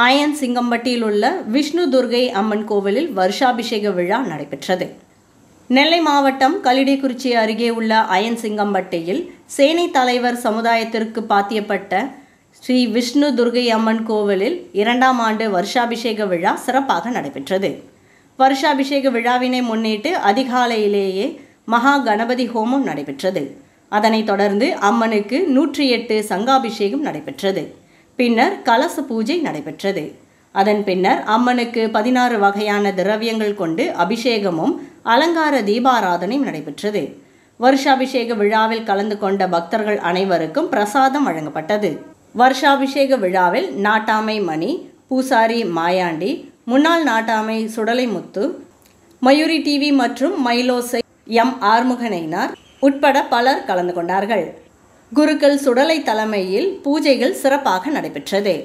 Iron சிங்கம்பட்டியில் உள்ள விஷ்ணு துர்கை அம்மன் கோவிலில் வருஷாபிஷேக விழா நடைபெற்றது நெல்லை மாவட்டம் கலிடைக்குறிச்சி அருகே உள்ள அயன் சிங்கம்பட்டியில் சேனை தலைவர் சமுதாயத்திற்கு பாத்தியப்பட்ட ஸ்ரீ விஷ்ணு துர்கை அம்மன் கோவிலில் இரண்டாம் ஆண்டு வருஷாபிஷேக விழா சிறப்பாக நடைபெற்றது வருஷாபிஷேக விழாவினை முன்னிட்டு அதிகாலையிலேயே மகா கணபதி ஹோமம் நடைபெற்றது அதனைத் தொடர்ந்து அம்மனுக்கு நூற்றி எட்டு சங்காபிஷேகம் நடைபெற்றது பின்னர் கலச பூஜை நடைபெற்றது அதன் பின்னர் அம்மனுக்கு பதினாறு வகையான திரவியங்கள் கொண்டு அபிஷேகமும் அலங்கார தீபாராதனையும் நடைபெற்றது வருஷாபிஷேக விழாவில் கலந்து கொண்ட பக்தர்கள் அனைவருக்கும் பிரசாதம் வழங்கப்பட்டது வருஷாபிஷேக விழாவில் நாட்டாமை மணி பூசாரி மாயாண்டி முன்னாள் நாட்டாமை சுடலைமுத்து மயூரி டிவி மற்றும் மயிலோசை எம் ஆறுமுகனைனார் உட்பட பலர் கலந்து கொண்டார்கள் குருக்கள் சுடலை தலைமையில் பூஜைகள் சிறப்பாக நடைபெற்றது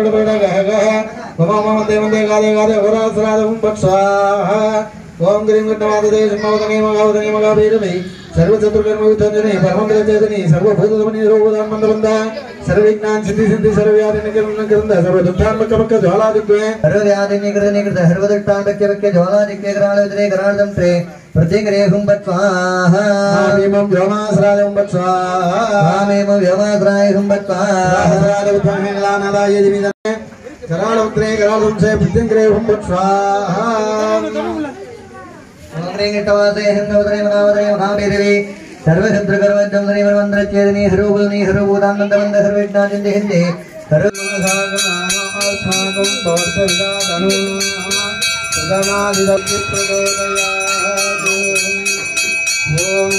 ஓம் கிரீம் கண்டவாததே சிம்மவதனே மகாவதனே மகாபீரமே சர்வசத்ருகர்ம வித்தஞ்சனே பரமந்திரச்சேதனே சர்வபூதமணி ரூபதான் மந்தபந்த சர்வவிஜ்ஞான் சித்தி சித்தி சர்வவியாதி நிகழ்ந்த கிருந்த சர்வதுத்தான்மக்க பக்க ஜுவாலாதித்வே ಸರ್ವವ್ಯಾಧಿ ನಿಗೃಹ ನಿಗೃತ ಸರ್ವದಟ್ಟಾಂಡಕ್ಕೆ ಬಕ್ಕೆ ಜ್ವಾಲಾದಿಕ್ಕೆ ಕರಾಳವಿದ್ರೆ ಕರಾಳದಂ ತ್ರೇ ಪ್ರತ್ಯೇಕರೇ ಹುಂಬತ್ವಾಹ ஆமீமம் ஜோமாசராஜம் பத்ஸ்வா ಆಮೇಮ ವ್ಯೋಮಾಗ್ರಾಯ ಹುಂಬತ್ವಾಹ சராஜபுத்தாமிலானதாய திமிதனே கராளமுத்ரே கராளதும்சே பித்திங்கிரே ஹும்பத்ஸ்வா ಂಗ್ರೇಂಗಿಟ್ಟವಾಸೆ ಹೆಂಗವದನೆ ಮನಾವದನೆ ಮಹಾಬೇರವಿ ಸರ್ವಶತ್ರುಕರ್ವಜ್ಜಂ ಶ್ರೀಮನ್ಮಂದ್ರಚ್ಛೇದನಿ ಹರೂಭೂನಿ ಹರೂಭೂತಾನಂದ ಬಂದ ಸರ್ವವಿಜ್ಞಾನಿಂದ ಹಿಂದೆ ಹರ अस्माकं भवद्विदातनु प्रदमादिदपि प्रचोदयात् ॐ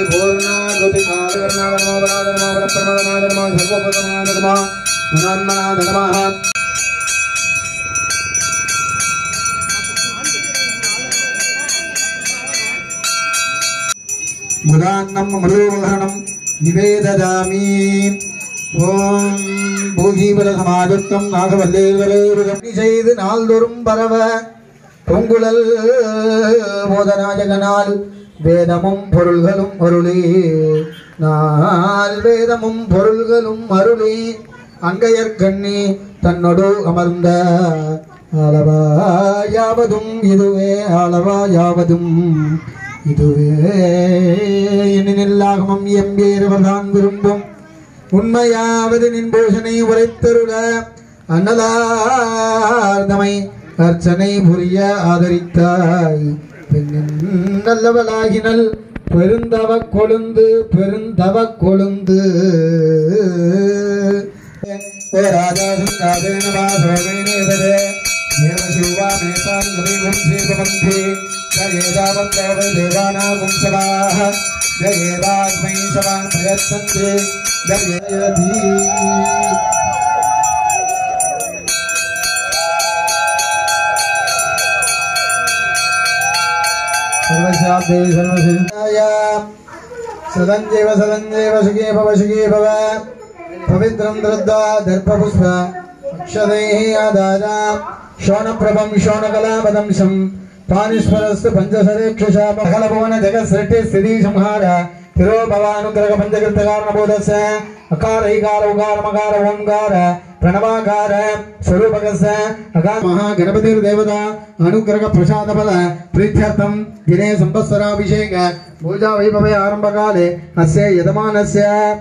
पूर्णाकृतिकालकर्णाधर्मो सर्वोपतमाधर्म गुणान्मनाधर्मः மృదాన్నం మృదోహరణం నివేదదామి ஓம் பூஜீபல சமாஜத்தம் நாகவல்லேவரேருகம் செய்து நாள்தோறும் பரவ பொங்குழல் மோதநாயகனால் வேதமும் பொருள்களும் அருளே நாள் வேதமும் பொருள்களும் அருளே அங்கையற்கண்ணி தன்னொடு அமர்ந்த அளவாயாவதும் இதுவே அளவாயாவதும் இதுவே எண்ணில்லாகமம் எம்பேறுவர்தான் விரும்பும் உண்மையாவது நின் பூஷனை உரைத்தருள அன்னலார்தமை அர்ச்சனை புரிய ஆதரித்தாய் பெண்ணின் நல்லவளாகினல் பெருந்தவ கொழுந்து பெருந்தவ கொழுந்து ராஜா சுங்காதேனவாசோதேனேதே தேவசிவா மேதான் கவிகும் சேவமந்தே ஜயேதாவந்தவ தேவானாகும் சவாஹ ஜயேதாத்மை சவான் பிரயத்தந்தே ஜயதி सर्वशाब्दे सर्वसिद्धाय सदञ्जैव सदञ्जैव सुखे भव सुखे भव पवित्रं दृद्वा दर्पपुष्प अक्षदैः आदारा शोणप्रभं शोणकलापदंशं पानिस्वरस्तु पञ्चसरेक्षुषा महलभुवन जगत्सृष्टि स्थिति संहार तिरोभवानुग्रह पञ्चकृतकारणबोधस्य अकार इकार उकार मकार ओंकार प्रणवाकार स्वरूपकस्य अकार महागणपतिर्देवता अनुग्रह प्रसाद फल प्रीत्यर्थं दिने संवत्सराभिषेक पूजा वैभवे आरम्भकाले अस्य यजमानस्य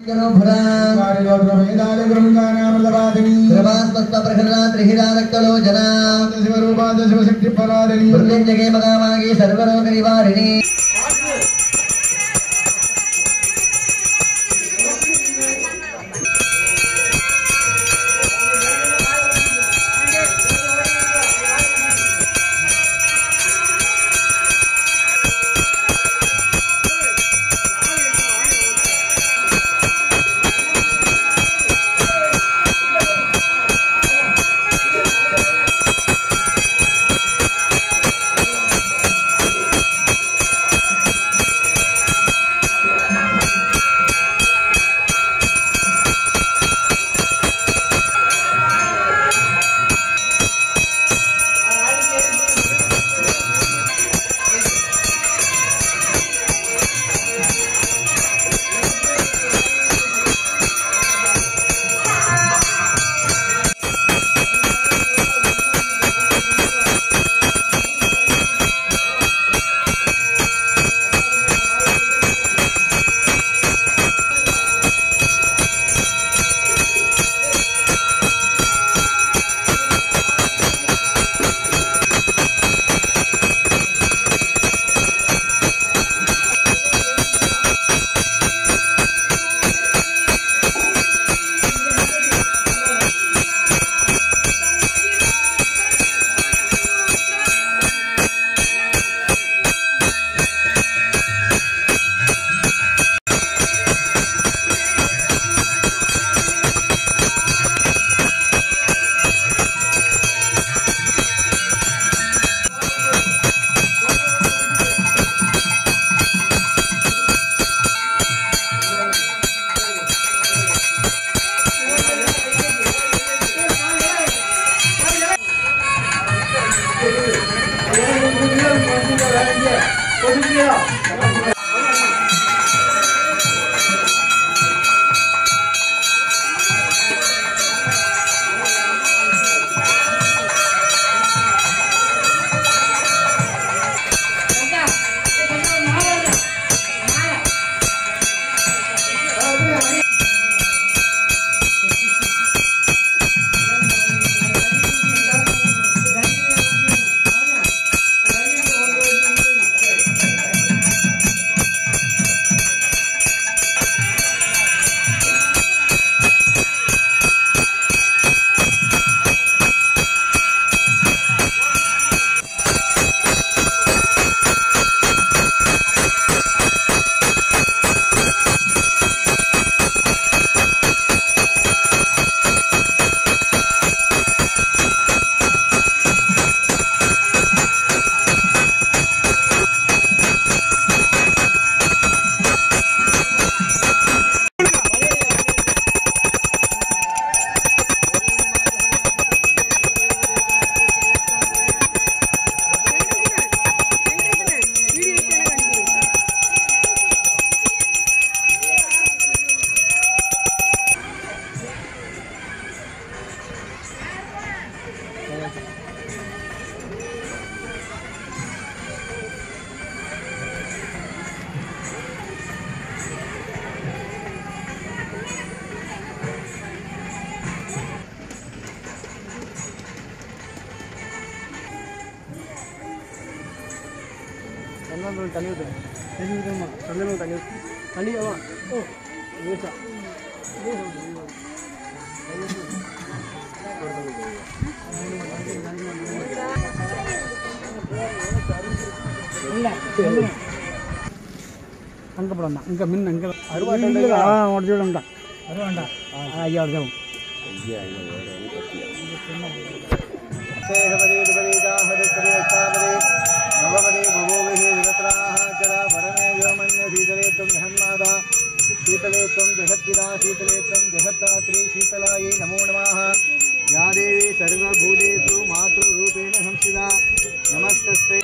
शिवशक्तिपरादिनी ಮೃತ್ಯುಂಜಗೆ ಮಗಾಮಾಗಿ ಸರ್ವರೋಗ ನಿವಾರಿಣಿ தண்ணி ஊற்று தண்ணி ஊற்றுமா சந்தனம் தண்ணி ஊற்று தண்ணி ஆமா ஓ ஊற்றா அங்கே போடா இங்கே மின் இங்கே அறுபது ஆ உடச்சு விடண்டா அறுவாண்டா ஐயா உடச்சவும் नवमदे भवोभिः विरत्राः चरा परमे व्योमन्यशीतले त्वं जहन्मादा शीतले त्वं जगत्पिता शीतले त्वं जगत्तात्री शीतलायै नमो नमः या देवी सर्वभूतेषु मातृरूपेण संस्थिता नमस्तस्ते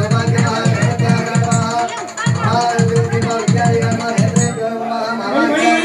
Thank you.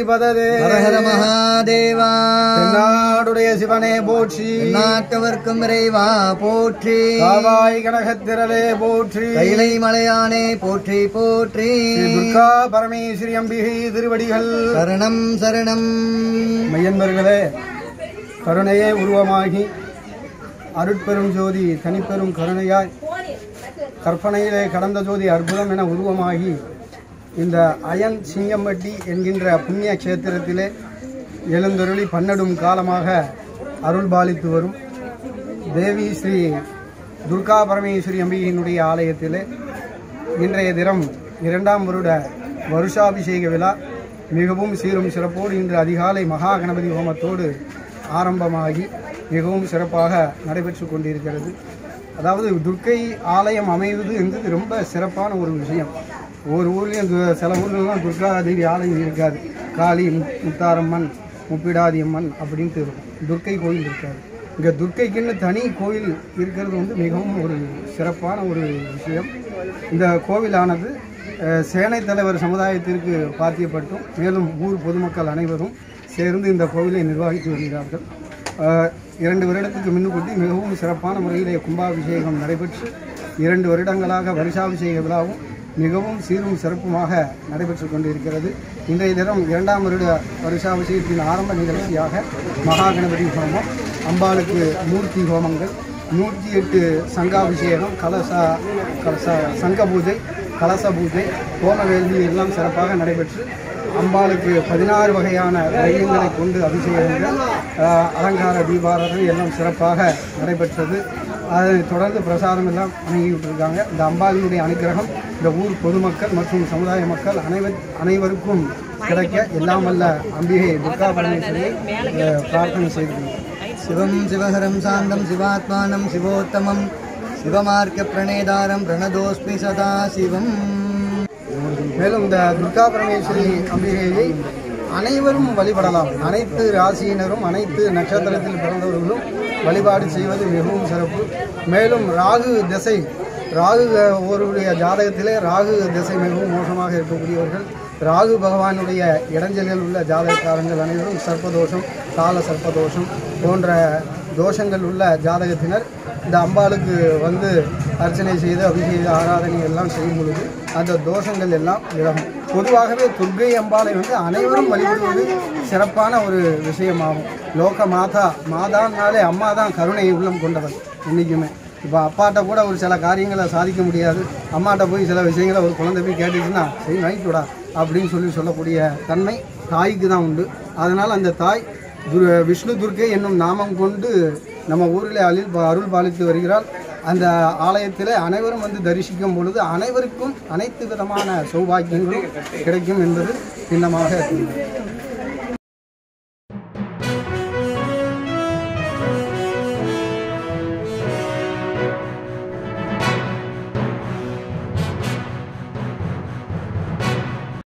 பததே ஹரஹர மகாதேவா தென்னாடுடைய சிவனே போற்றி நாட்டவர்க்கும் இறைவா போற்றி காவாய் கனகத்திரளே போற்றி கைலை மலையானே போற்றி போற்றி ஸ்ரீ துர்கா பரமேஸ்வரி அம்பிகை திருவடிகள் சரணம் சரணம் மையன்பர்களே கருணையே உருவமாகி அருட்பெரும் ஜோதி தனிப்பெரும் கருணையாய் கற்பனையிலே கடந்த ஜோதி அற்புதம் என உருவமாகி இந்த அயன் சிங்கம்பட்டி என்கின்ற புண்ணிய கஷேத்திரத்திலே எழுந்தருளி பன்னெடும் காலமாக அருள் பாலித்து வரும் தேவி ஸ்ரீ துர்கா பரமேஸ்வரி அம்பிகையினுடைய ஆலயத்திலே இன்றைய தினம் இரண்டாம் வருட வருஷாபிஷேக விழா மிகவும் சீரும் சிறப்போடு இன்று அதிகாலை மகா கணபதி ஹோமத்தோடு ஆரம்பமாகி மிகவும் சிறப்பாக நடைபெற்று கொண்டிருக்கிறது அதாவது துர்க்கை ஆலயம் அமைவது என்பது ரொம்ப சிறப்பான ஒரு விஷயம் ஒரு ஊர்லேயும் து- சில ஊர்லலாம் துர்கா தேவி ஆலயம் இருக்காது காளி முத்- முத்தாரம்மன் முப்பிடாதி அம்மன் அப்படின்ட்டு இருக்கும் துர்க்கை கோயில் இருக்காது இங்கே துர்க்கைக்குன்னு தனி கோயில் இருக்கிறது வந்து மிகவும் ஒரு சிறப்பான ஒரு விஷயம் இந்த கோவிலானது அஹ், சேனை தலைவர் சமுதாயத்திற்கு பாத்தியப்பட்டும் மேலும் ஊர் பொதுமக்கள் அனைவரும் சேர்ந்து இந்த கோவிலை நிர்வகித்து வருகிறார்கள் அஹ், இரண்டு வருடத்துக்கு முன்னுக்கூட்டி மிகவும் சிறப்பான முறையிலே கும்பாபிஷேகம் நடைபெற்று இரண்டு வருடங்களாக வருஷாபிஷேக விழாவும் மிகவும் சீரும் சிறப்புமாக நடைபெற்று கொண்டிருக்கிறது இன்றைய தினம் இரண்டாம் வருட வருஷாபிஷேகத்தின் ஆரம்ப நிகழ்ச்சியாக மகா கணபதி ஹோமம் அம்பாளுக்கு மூர்த்தி ஹோமங்கள் நூற்றி எட்டு சங்காபிஷேகம் கலச கலச சங்க பூஜை கலச பூஜை ஹோம வேள்வி எல்லாம் சிறப்பாக நடைபெற்று அம்பாளுக்கு பதினாறு வகையான தெய்வங்களை கொண்டு அபிஷேகங்கள் ஆஹ், அலங்கார தீபாரதனை எல்லாம் சிறப்பாக நடைபெற்றது அதைத் தொடர்ந்து பிரசாதம் எல்லாம் வழங்கிவிட்டு இருக்காங்க இந்த அம்பாளினுடைய அனுகிரகம் இந்த ஊர் பொதுமக்கள் மற்றும் சமுதாய மக்கள் அனைவர் அனைவருக்கும் கிடைக்க எல்லாம் வல்ல அம்பிகை துர்கா பரமேஸ்வரியை ஆஹ், பிரார்த்தனை செய்துள்ளோம் சிவம் சிவஹரம் சாந்தம் சிவாத்மானம் சிவோத்தமம் சிவமார்க்க பிரணேதாரம் பிரணதோஸ்மி சதா சிவம் மேலும் இந்த துர்கா பரமேஸ்வரி அம்பிகையை அனைவரும் வழிபடலாம் அனைத்து ராசியினரும் அனைத்து நட்சத்திரத்தில் பிறந்தவர்களும் வழிபாடு செய்வது மிகவும் சிறப்பு மேலும் ராகு திசை ராகு ஒருவருடைய ஜாதகத்திலே ராகு திசை மிகவும் மோசமாக இருக்கக்கூடியவர்கள் ராகு பகவானுடைய இடைஞ்சலில் உள்ள ஜாதகக்காரங்கள் அனைவரும் சர்ப்பதோஷம் கால சர்ப்பதோஷம் போன்ற தோஷங்கள் உள்ள ஜாதகத்தினர் இந்த அம்பாளுக்கு வந்து அர்ச்சனை செய்து அபிஷேக ஆராதனை எல்லாம் செய்யும் பொழுது அந்த தோஷங்கள் எல்லாம் விலகும் பொதுவாகவே துர்க்கை அம்பாளை வந்து அனைவரும் வழிபடுவது சிறப்பான ஒரு விஷயமாகும் லோக மாதா மாதான்னாலே அம்மா தான் கருணை உள்ளம் கொண்டவள் என்றைக்குமே இப்போ அப்பாட்ட கூட ஒரு சில காரியங்களை சாதிக்க முடியாது அம்மாட்ட போய் சில விஷயங்களை ஒரு குழந்தை போய் கேட்டுச்சுன்னா சரி வாங்கிக்கூடா அப்படின்னு சொல்லி சொல்லக்கூடிய தன்மை தாய்க்கு தான் உண்டு அதனால் அந்த தாய் துர் விஷ்ணு துர்க்கை என்னும் நாமம் கொண்டு நம்ம ஊரில் அருள் அருள் பாலித்து வருகிறாள் அந்த ஆலயத்தில் அனைவரும் வந்து தரிசிக்கும் பொழுது அனைவருக்கும் அனைத்து விதமான சௌபாக்கியங்களும் கிடைக்கும் என்பது சின்னமாக இருக்கிறது